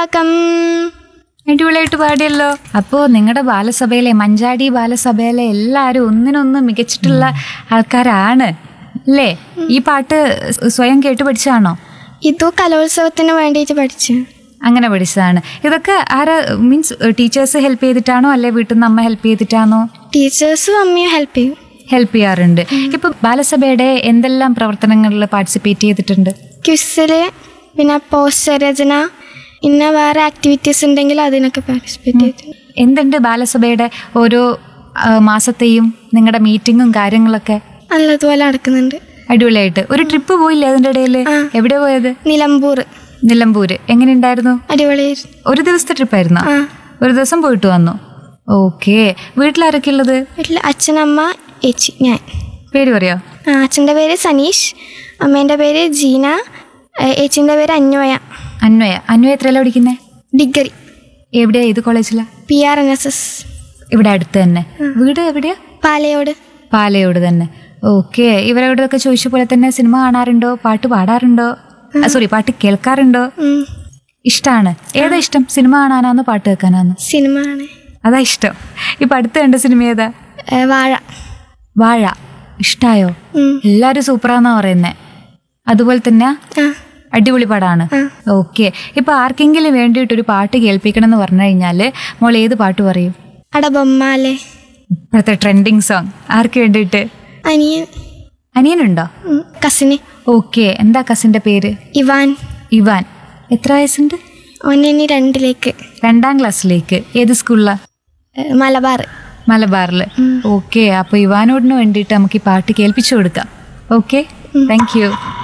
പുസ്തകം അടിപൊളിയായിട്ട് പാടിയല്ലോ അപ്പോൾ നിങ്ങളുടെ ബാലസഭയിലെ മഞ്ചാടി ബാലസഭയിലെ എല്ലാവരും ഒന്നിനൊന്ന് മികച്ചിട്ടുള്ള ആൾക്കാരാണ് അല്ലേ ഈ പാട്ട് സ്വയം കേട്ട് പഠിച്ചതാണോ ഇതു കലോത്സവത്തിന് വേണ്ടിയിട്ട് പഠിച്ചു അങ്ങനെ പഠിച്ചതാണ് ഇതൊക്കെ ആരാ മീൻസ് ടീച്ചേഴ്സ് ഹെൽപ്പ് ചെയ്തിട്ടാണോ അല്ലെ വീട്ടിൽ നിന്ന് അമ്മ ഹെൽപ്പ് ചെയ്തിട്ടാണോ ടീച്ചേഴ്സും അമ്മയും ഹെൽപ്പ് ചെയ്യും ഹെൽപ്പ് ചെയ്യാറുണ്ട് ഇപ്പൊ ബാലസഭയുടെ എന്തെല്ലാം പ്രവർത്തനങ്ങളിൽ പാർട്ടിസിപ്പേറ്റ് ചെയ്തിട്ടുണ്ട് ക്വിസില് പിന്നെ പോസ്റ്റർ രചന പിന്നെ വേറെ ആക്ടിവിറ്റീസ് ഉണ്ടെങ്കിൽ അതിനൊക്കെ പാർട്ടിസിപ്പേറ്റ് ചെയ്തിട്ടുണ്ട് എന്തുണ്ട് ബാലസഭയുടെ ഓരോ ആ, മാസത്തെയും നിങ്ങളുടെ മീറ്റിങ്ങും കാര്യങ്ങളൊക്കെ നല്ലതുപോലെ നടക്കുന്നുണ്ട് അടിപൊളിയായിട്ട് ഒരു ട്രിപ്പ് പോയില്ലേ അതിന്റെ ഇടയിൽ എവിടെ പോയത് നിലമ്പൂർ നിലമ്പൂര് എങ്ങനെയുണ്ടായിരുന്നു അടിപൊളിയായിരുന്നു ഒരു ദിവസത്തെ ട്രിപ്പായിരുന്നോ ആ ഒരു ദിവസം പോയിട്ട് വന്നു ഓക്കെ വീട്ടിലാരൊക്കെ ഉള്ളത് വീട്ടിൽ അച്ഛനമ്മ ഏച്ചി ഞാൻ പേര് പറയോ ആ, അച്ഛൻ്റെ പേര് സനീഷ് അമ്മേൻ്റെ പേര് ജീന ഏച്ചിൻ്റെ പേര് അന്വയ അന്വയ അന്വയ എത്രയല്ല പഠിക്കുന്നേ ഡിഗ്രി എവിടെയാ ഏത് കോളേജിലാ P R N S S ഇവിടെ അടുത്ത് തന്നെ വീട് എവിടെയാ പാലയോട് പാലയോട് തന്നെ ഓക്കെ ഇവരോടൊക്കെ ചോദിച്ച പോലെ തന്നെ സിനിമ കാണാറുണ്ടോ പാട്ട് പാടാറുണ്ടോ സോറി പാട്ട് കേൾക്കാറുണ്ടോ ഉം. ഇഷ്ടമാണ് ഏതാ ഇഷ്ടം സിനിമ കാണാനാന്ന് പാട്ട് കേൾക്കാനാന്ന് സിനിമ ആണ് അതാ ഇഷ്ടം ഇപ്പൊ അടുത്ത് കണ്ട സിനിമ ഏതാ ഏ, വാഴ വാഴ ഇഷ്ടായോ ഉം. എല്ലാരും സൂപ്പറാന്നാ പറയുന്നേ അതുപോലെ തന്നെ ആ അടിപൊളി പടാണ് ഓക്കെ ഇപ്പൊ ആർക്കെങ്കിലും വേണ്ടിയിട്ട് ഒരു പാട്ട് കേൾപ്പിക്കണം എന്ന് പറഞ്ഞു കഴിഞ്ഞാല് മോൾ ഏത് പാട്ട് പറയും അട ബൊമ്മാലെ ഇപ്പോഴത്തെ ട്രെൻഡിങ് സോങ് ആർക്ക് വേണ്ടിയിട്ട് അനിയൻ അനിയനുണ്ടോ ഉം, കസിന് ഓക്കെ എന്താ കസിന്റെ പേര് ഇവാൻ ഇവാൻ എത്ര വയസ്സുണ്ട് ഓനിനി രണ്ടിലേക്ക് രണ്ടാം ക്ലാസ്സിലേക്ക് ഏത് സ്കൂളിലാ ഏ, മലബാർ മലബാറിൽ ഓക്കെ അപ്പൊ ഇവാനോടിന് വേണ്ടിയിട്ട് നമുക്ക് ഈ പാട്ട് കേൾപ്പിച്ചു കൊടുക്കാം ഓക്കെ താങ്ക് യു